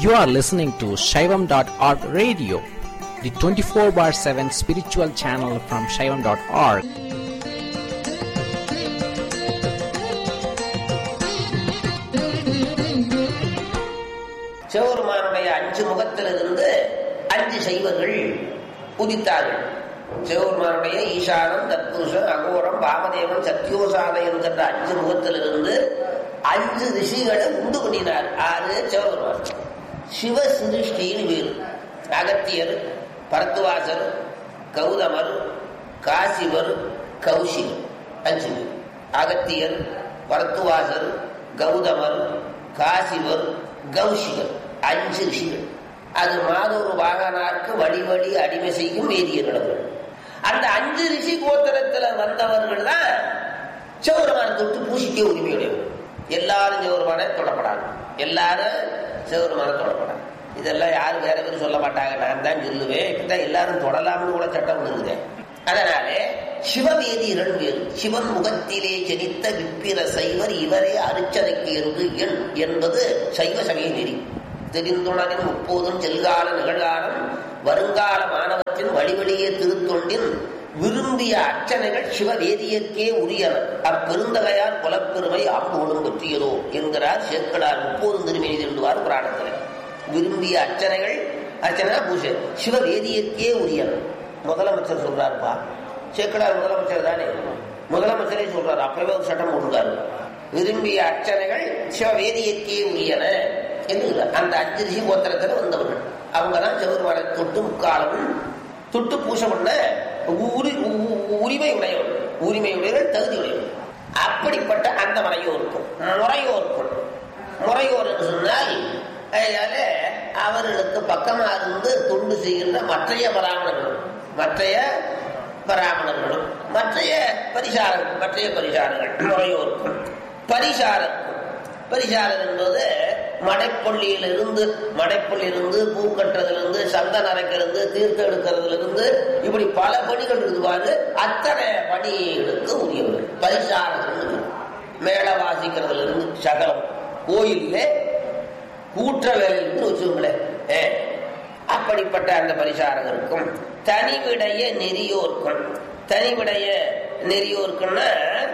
You are listening to Shaivam.org radio, the 24 bar 7 spiritual channel from Shaivam.org. சிவபெருமானுடைய அஞ்சு முகத்திலிருந்து அஞ்சு சைவர்கள் உதித்தார்கள் சிவபெருமானுடைய ஈசானம் தத்புருஷன் அகோரம் பாமதேவன் சத்யோசாத என்கின்ற அஞ்சு முகத்திலிருந்து அஞ்சு ரிஷிகளை உண்டு பண்ணினார் ஆறு சிவபெருமான் சிவ சிருஷ்டின்னு பேரு அகத்தியர் பரத்துவாசர் கௌதமர் காசிவர் கௌசிகர் அஞ்சு பேர் அகத்தியர் பரத்துவாசர் கௌதமர் காசிவர் கௌசிகர் அஞ்சு ரிஷிகள் அது மாதொரு வாகனாருக்கு வழி வழி அடிமை செய்யும் வேதியர்கள் அந்த அஞ்சு ரிஷி கோத்திரத்துல வந்தவர்கள் தான் சிவபெருமான தொட்டு பூசிக்க உரிமையுடையவர் எல்லாரும் சிவபெருமான தொடப்படாது எல்லாரும் சிவபெருமான தொடப்படாது இதெல்லாம் யாரும் வேற பேர் சொல்ல மாட்டாங்க நான் தான் சொல்லுவேன் இப்பதான் எல்லாரும் தொடலாம்னு கூட சட்டம் இருக்குது அதனாலே சிவவேதியர்கள் வேறு சிவன் முகத்திலே ஜனித்த விப்பிர சைவர் இவரே அருச்சனைக்கு என்று எண் என்பது சைவ சமய நெறி தெரிந்துணரின் முப்போதும் செல்கால நிகழ்காலம் வருங்கால மாணவத்தின் வழிவழியே திருத்தொண்டின் விரும்பிய அர்ச்சனைகள் சிவவேதியர்க்கே உரியன அப்பெருந்தகையார் குலப்பெருமை ஆம்போடும் பற்றியதோ என்கிறார் சேக்கடார் முப்போதும் திருமணி திருண்டுவார் புராணத்தில் விரும்பிய அர்ச்சனைகள் அர்ச்சனை பூஜை சிவவேதியர்க்கே உரியன முதலமைச்சர் சொல்றாருப்பா சேக்கடார் முதலமைச்சர் தானே முதலமைச்சரே சொல்றாரு அப்பவே ஒரு சட்டம் போட்டுருக்காரு விரும்பிய அர்ச்சனைகள் சிவவேதியற்கே உரியன என்று அந்த அஞ்சு ரிஷி கோத்திரத்தில் வந்தவர்கள் அவங்க தான் சிவருமான தொட்டு முக்காலம் தொட்டு பூச பண்ண உரிமை உடையவர்கள் உரிமை உடையவர்கள் தகுதி உடையவர்கள் அப்படிப்பட்ட அந்த மறையோருக்கும் முறையோருக்கும் முறையோர் என்று சொன்னால் அதனால அவர்களுக்கு பக்கமா இருந்து தொண்டு செய்கின்ற மற்றைய பராமணர்களும் மற்றைய பராமணர்களும் மற்றைய பரிசாரர்கள் மற்றைய பரிசாரர்கள் முறையோருக்கும் பரிசாரர் பரிசாரர் என்பது மடைப்பள்ளியிலிருந்து மடைப்பள்ளியிலிருந்து பூ கட்டுறதுலேருந்து சந்தன அரைக்கிறது தீர்த்தம் எடுக்கிறதுலேருந்து இப்படி பல பணிகள் இருக்குவாரு அத்தனை பணிகளுக்கு உரியவர்கள் பரிசாரர்கள் மேல வாசிக்கிறதுல இருந்து சகலம் கோயிலே கூற்ற வேலையிலிருந்து வச்சுக்கோங்களேன் அப்படிப்பட்ட அந்த பரிசாரகருக்கும் தனிவிடைய நெறியோர்க்கும் தனிவிடைய நெறியோர்க்குன்னா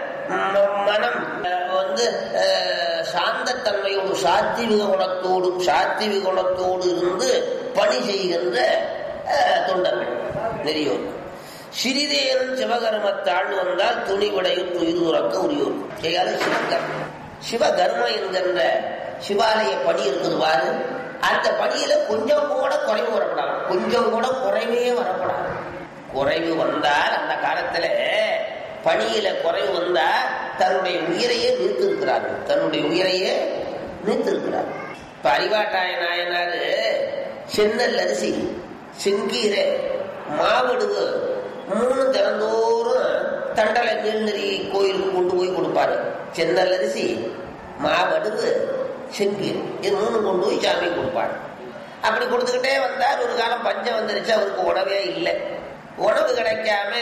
மனம் வந்து சாந்தத்தன்மையோடு சாத்திவிக குணத்தோடு சாத்திவிக குணத்தோடு இருந்து பணி செய்கின்ற தொண்டர்கள் நெறியோர் சிறிதேனும் சிவகர்மத்தாள் வந்தால் துணிவிடையும் துயிர் துறக்க உரியோர் சிவகர்மம் சிவகர்மம் என்கின்ற சிவாலய பணி இருக்குது பாரு அந்த பணியில கொஞ்சம் கூட குறைவு வரப்படாது கொஞ்சம் கூட குறைவே வரப்படாது குறைவு வந்தால் அந்த காலத்துல பணியில குறைவு வந்தா தன்னுடைய உயிரையே நிறுத்திருக்கிறார்கள் தன்னுடைய உயிரையே நிறுத்திருக்கிறார் இப்ப அறிவாட்டாய நாயனாரு சென்னல் அரிசி செங்கீரை மாவடுவு மூணு திறந்தோறும் தண்டலை நீல்நெறி கோயிலுக்கு கொண்டு போய் கொடுப்பாரு சென்னல் அரிசி மாவடுவு செங்கீர் இது மூணு கொண்டு போய் சாமி கொடுப்பாரு அப்படி கொடுத்துக்கிட்டே வந்தார் ஒரு காலம் பஞ்சம் வந்துருச்சு அவருக்கு உணவே இல்லை உணவு கிடைக்காம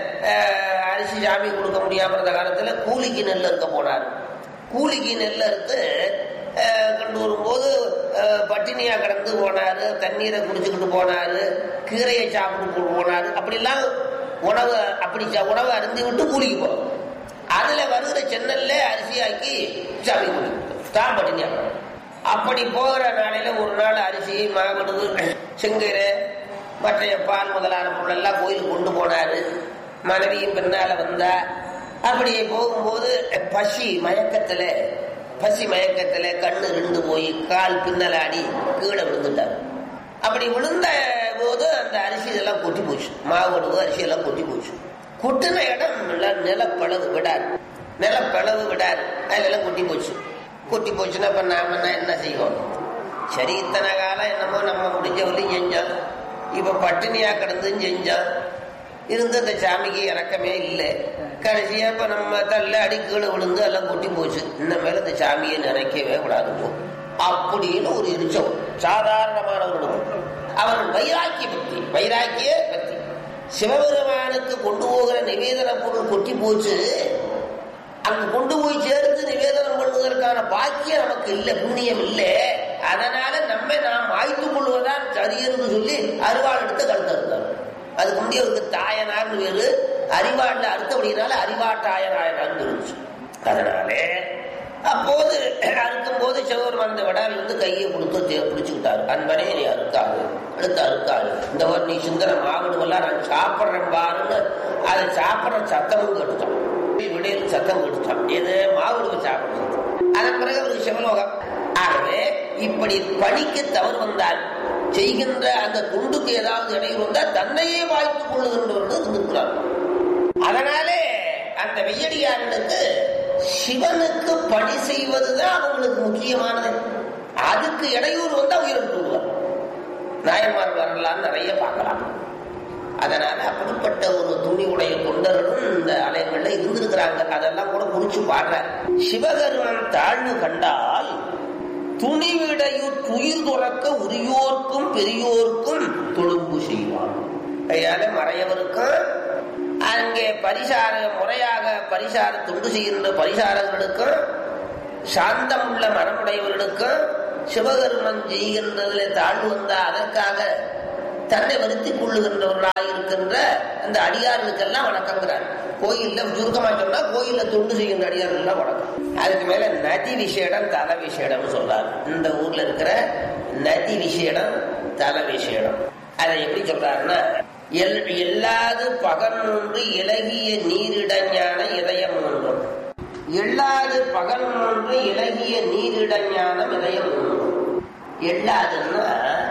அரிசி சாமி கொடுக்க முடியாம இருந்த காலத்துல கூலிக்கு நெல் இருக்க போனார் கூலிக்கு நெல் அறுத்து கொண்டு வரும்போது பட்டினியா கடந்து போனாரு தண்ணீரை குடிச்சுக்கிட்டு போனாரு கீரையை சாப்பிட்டு போனாரு அப்படிலாம் உணவு அப்படி உணவை அருந்தி விட்டு கூலிக்கு போகும் அதுல வருகிற சென்னல்ல அரிசியாக்கி சாமி குடிக்கும் தான் பட்டினியா அப்படி போகிற நாளையில ஒரு நாள் அரிசி மாவடுவு செங்கீரை மற்றைய பால் முதலான பொருளெல்லாம் கோயிலுக்கு கொண்டு போனாரு மனைவியும் பின்னால வந்தா அப்படி போகும்போது பசி மயக்கத்துல பசி மயக்கத்துல கண்ணு ரெண்டு போய் கால் பின்னலாடி கீழே விழுந்துட்டார் அப்படி விழுந்த போது அந்த அரிசி இதெல்லாம் கொட்டி போச்சு மாவடுவு அரிசி எல்லாம் கொட்டி போச்சு கொட்டின இடம் நிலப்பளவு விடாது நிலப்பளவு விடாது அதெல்லாம் கொட்டி போச்சு கொட்டி போச்சுன்னா இப்ப நாம என்ன செய்வோம் சரி இத்தனை காலம் என்னமோ நம்ம முடிஞ்ச வரையும் செஞ்சோம் இப்ப பட்டினியா கிடந்தும் செஞ்சோம் இருந்து அந்த சாமிக்கு இறக்கமே இல்லை கடைசியா இப்ப நம்ம தள்ள அடி கீழே விழுந்து எல்லாம் கொட்டி போச்சு இந்த மேல இந்த சாமியை நினைக்கவே கூடாது போ அப்படின்னு ஒரு எரிச்சம் சாதாரணமானவர்களும் அவர்கள் வைராக்கிய பக்தி வைராக்கிய பக்தி சிவபெருமானுக்கு கொண்டு போகிற நிவேதன பொருள் கொட்டி போச்சு அங்க கொண்டு போய் சேர்த்து நிவேதனம் பண்ணுவதற்கான பாக்கியம் நமக்கு இல்லை புண்ணியம் இல்லை அதனால நம்மை நாம் மாய்த்துக் கொள்வதால் சரியென்று சொல்லி அருவாள் எடுத்து கழுத்து அறுத்தார் அதுக்கு முந்தைய அவருக்கு தாயனார்னு வேறு அறிவாள்ல அறுத்தபடினால அறிவாட்டாயனாயனார்னு இருந்துச்சு அதனாலே அப்போது அறுக்கும் போது சிவபெருமான் அந்த விடால இருந்து கையை கொடுத்து பிடிச்சுக்கிட்டாரு அன்பனே நீ அறுக்காது அடுத்து அறுக்காது இந்த ஒரு நீ சிந்தனை மாவிடுவெல்லாம் நான் சாப்பிட்றேன் பாருன்னு அதை சாப்பிட்ற சத்தமும் கெடுத்தான் விடையில் சத்தம் கெடுத்தான் எது மாவிடுவை சாப்பிடுறது அதன் பிறகு அவருக்கு சிவலோகம் ஆகவே இப்படி பணிக்கு தவறு வந்தால் செய்கின்ற அந்த துண்டுக்கு ஏதாவது இடையூறு வந்தால் தன்னையே வாய்த்துக் கொள்ளுகின்றவர்கள் இருந்திருக்கிறார் அதனாலே அந்த வெய்யடியாரனுக்கு சிவனுக்கு பணி செய்வதுதான் அவங்களுக்கு முக்கியமானது அதுக்கு இடையூறு வந்தா உயிரிழந்து விடுவார் நாயன்மார் வரலான்னு நிறைய பார்க்கலாம் அதனால அப்படிப்பட்ட ஒரு துணி உடைய தொண்டர்களும் இந்த ஆலயங்கள்ல இருந்திருக்கிறாங்க அதெல்லாம் கூட குறிச்சு பாடுற சிவகருவன் தாழ்வு கண்டால் துணிவிடையுள் துயிர் துறக்க உரியோர்க்கும் பெரியோர்க்கும் தொழும்பு செய்வான் கையால மறையவருக்கும் அங்கே பரிசார முறையாக பரிசார துண்டு செய்கின்ற பரிசாரர்களுக்கும் சாந்தம் உள்ள மனமுடையவர்களுக்கும் சிவகருமன் செய்கின்றதில் தாழ்வு வந்தா அதற்காக தன்னை வருத்திக் கொள்ளுகின்றவர்களாக இருக்கின்ற அந்த அடியார்களுக்கெல்லாம் வணக்கங்கிறார் கோயில்ல சுருக்கமா சொன்னா கோயில்ல தொண்டு செய்கின்ற அடியார்கள் வணக்கம் அதுக்கு மேல நதி விசேடம் தல விசேடம் சொல்றாரு இந்த ஊர்ல இருக்கிற நதி விசேடம் தல விசேடம் அதை எப்படி சொல்றாருன்னா எல் எல்லாது பகல் ஒன்று இலகிய நீரிடஞான இதயம் ஒன்றும் எள்ளாது பகல் ஒன்று இலகிய நீரிடஞானம் இதயம் ஒன்றும் எள்ளாதுன்னா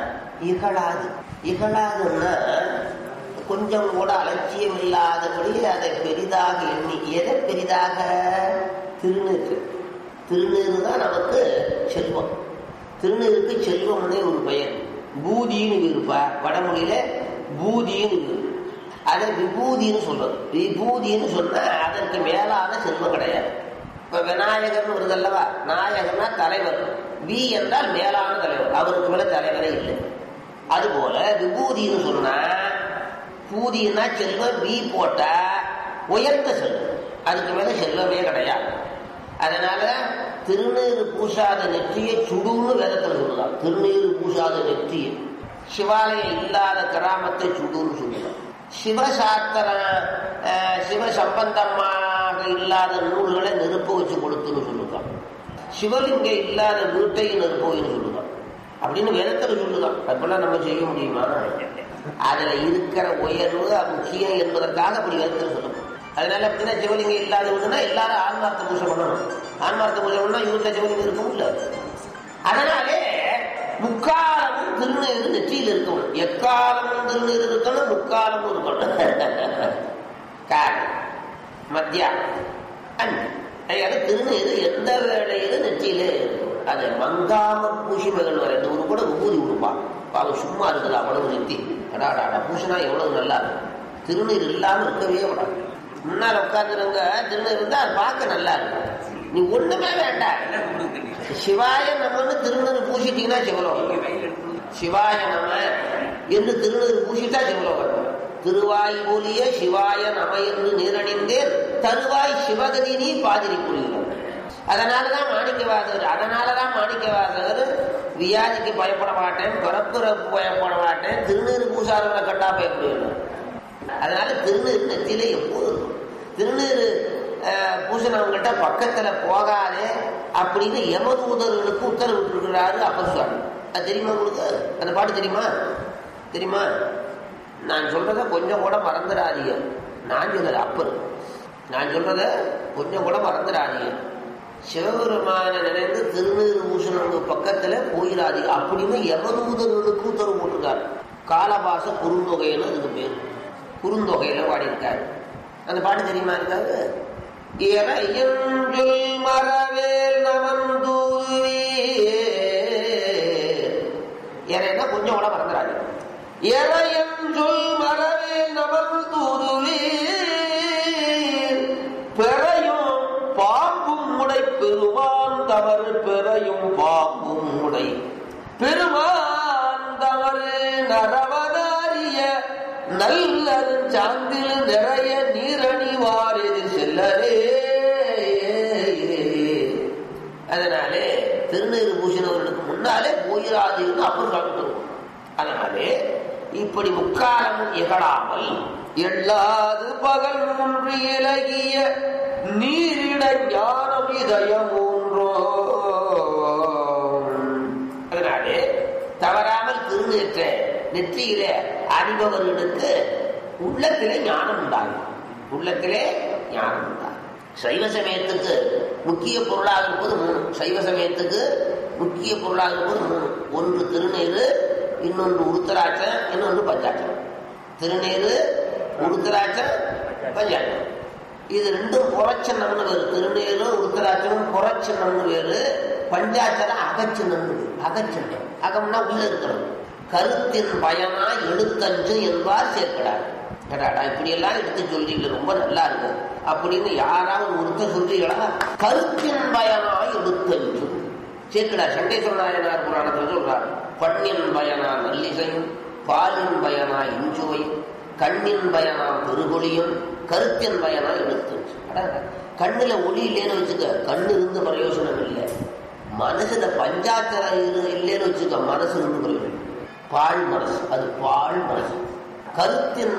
இகழாது இகழாதுன்னா கொஞ்சம் கூட அலட்சியம் இல்லாதபடி அதை பெரிதாக எண்ணி எதை பெரிதாக திருநீர் திருநீர் தான் நமக்கு செல்வம் திருநீருக்கு செல்வம்னே ஒரு பெயர் பூதின்னு இருப்பா வடமொழியில பூதின்னு இருக்கு அதை விபூதின்னு சொல்றது விபூதின்னு சொன்னா அதற்கு மேலான செல்வம் கிடையாது இப்ப விநாயகர்னு வருது அல்லவா நாயகர்னா தலைவர் வி என்றால் மேலான தலைவர் அவருக்கு மேல தலைவரே இல்லை அதுபோல விபூதின்னு சொன்னா பூதினா செல்வம் வி போட்டா உயர்ந்த செல்வம் அதுக்கு மேல செல்வமே கிடையாது அதனால திருநீர் பூசாத நெற்றியை சுடுன்னு வேதத்தில் சொல்லலாம் திருநீர் பூசாத நெற்றியை சிவாலயம் இல்லாத கிராமத்தை சுடுன்னு சொல்லலாம் சிவசாஸ்திர சிவ சம்பந்தமாக இல்லாத நூல்களை நெருப்பு வச்சு கொடுத்துன்னு சொல்லுதான் சிவலிங்க இல்லாத வீட்டை நெருப்பு வைன்னு சொல்லுதான் அப்படின்னு வேதத்தில் சொல்லுதான் அப்பெல்லாம் நம்ம செய்ய முடியுமா அதுல இருக்கிற உயர்வு முக்கியம் என்பதற்காக அப்படி வேதத்தில் சொல்லணும் அதனால அப்படின்னா சிவலிங்கம் இல்லாத வீடுனா எல்லாரும் ஆன்மார்த்த பூஜை பண்ணணும் ஆன்மார்த்த பூஜை பண்ணா இவர்கிட்ட சிவலிங்கம் இருக்கும் இல்ல அதனாலே முக்காலமும் திருநீர் நெற்றியில் இருக்கணும் எக்காலமும் திருநீர் இருக்கணும் முக்காலமும் இருக்கணும் காலை மத்தியானம் அன்று திருநீர் எந்த வேளையில நெற்றியிலே அது மங்காம பூசி மகள் வர ஒரு கூட ஊதி விடுப்பான் பாவம் சும்மா இருக்குது அவ்வளவு நெத்தி அடாடா பூசினா எவ்வளவு நல்லா இருக்கும் திருநீர் இல்லாம இருக்கவே விடாது முன்னால் உட்காந்துருங்க திருநீர் இருந்தா அது பார்க்க நல்லா இருக்கும் நீ ஒண்ணுமே வேண்டாம் சிவாய நம்மன்னு திருநீர் பூசிட்டீங்கன்னா சிவலோகம் சிவாய நம என்று திருநீர் பூசிட்டா சிவலோகம் திருவாய் போலிய சிவாய நம என்று நீரணிந்தேன் தருவாய் சிவகதி நீ பாதிரி புரிகிறோம் அதனாலதான் மாணிக்கவாசகர் அதனாலதான் மாணிக்கவாசகர் வியாதிக்கு பயப்பட மாட்டேன் பிறப்புறப்பு பயப்பட மாட்டேன் திருநீர் பூசாரங்களை கண்டா பயப்படுவேன் அதனால திருநீர் நெத்தியில எப்போதும் திருநீர் பூசணவங்கிட்ட பக்கத்துல போகாதே அப்படின்னு யமதூதர்களுக்கு உத்தரவிட்டு இருக்கிறாரு அப்பர் சுவாமி அது தெரியுமா உங்களுக்கு அந்த பாட்டு தெரியுமா தெரியுமா நான் சொல்றத கொஞ்சம் கூட மறந்துடாதீங்க நான் சொல்றது அப்பர் நான் சொல்றத கொஞ்சம் கூட மறந்துடாதீங்க சிவபெருமான நினைந்து திருநீர் பூசணங்க பக்கத்துல போயிடாதீங்க அப்படின்னு யமதூதர்களுக்கு உத்தரவு போட்டிருக்காரு காலபாச குறுந்தொகைன்னு அதுக்கு பேர் குறுந்தொகையில பாடியிருக்காரு அந்த பாட்டு தெரியுமா இருக்காரு இறையஞ்சொல் மரவேல் நமந்தூவே இறைன்னா கொஞ்சம் கூட மறந்துடாது இறையஞ்சொல் மரவேல் நமந்தூருவே பெறையும் பாம்பும் உடை பெருமான் தவறு பெறையும் பாம்பும் உடை பெருமான் தவறு நரவதாரிய நல்லரு சாந்தில் நிறைய நீரணிவார் எதிர் செல்லரே அதனாலே திருநீர் பூசினவர்களுக்கு முன்னாலே போயிராதுன்னு அப்புறம் காமிக்கணும் அதனாலே இப்படி முக்காலமும் இகழாமல் எள்ளாது பகல் மூன்று இலகிய நீரிட ஞானம் இதயம் மூன்றோ அதனாலே தவறாமல் திருநேற்ற நெற்றியில அணிபவர்களுக்கு உள்ளத்திலே ஞானம் உண்டாகும் உள்ளத்திலே ஞானம் உண்டாகும் சைவ சமயத்துக்கு முக்கிய பொருளாக இருப்பது மூணு சைவ சமயத்துக்கு முக்கிய பொருளாக இருப்பது மூணு ஒன்று திருநீரு இன்னொன்று உருத்தராட்சம் இன்னொன்று பஞ்சாட்சம் திருநீரு உருத்தராட்சம் பஞ்சாட்சம் இது ரெண்டும் புறச்சின்னம்னு வேறு திருநீரும் உருத்தராட்சமும் புறச்சின்னம்னு வேறு பஞ்சாட்சரம் அகச்சின்னம்னு வேறு அகச்சின்னம் அகம்னா உள்ள இருக்கிறது கருத்தின் பயனா எழுத்தஞ்சு என்பார் சேர்க்கிறார் கேட்டாடா இப்படி எல்லாம் எடுத்து சொல்றீங்க ரொம்ப நல்லா இருக்கு அப்படின்னு யாராவது ஒருத்தர் சொல்றீங்களா கருத்தின் பயனா எழுத்தஞ்சு சேர்க்கடா சண்டை சொன்னாயனார் புராணத்தில் சொல்றார் பண்ணின் பயனா நல்லிசையும் பாலின் பயனா இஞ்சுவையும் கண்ணின் பயனா பெருகொழியும் கருத்தின் பயனா எழுத்தஞ்சு கண்ணுல ஒளி இல்லைன்னு வச்சுக்க கண்ணு இருந்து பிரயோஜனம் இல்லை மனசுல பஞ்சாச்சரம் இல்லைன்னு வச்சுக்க மனசு இருந்து பிரயோஜனம் பால் மனசு அது பால் மனசு கருத்தின்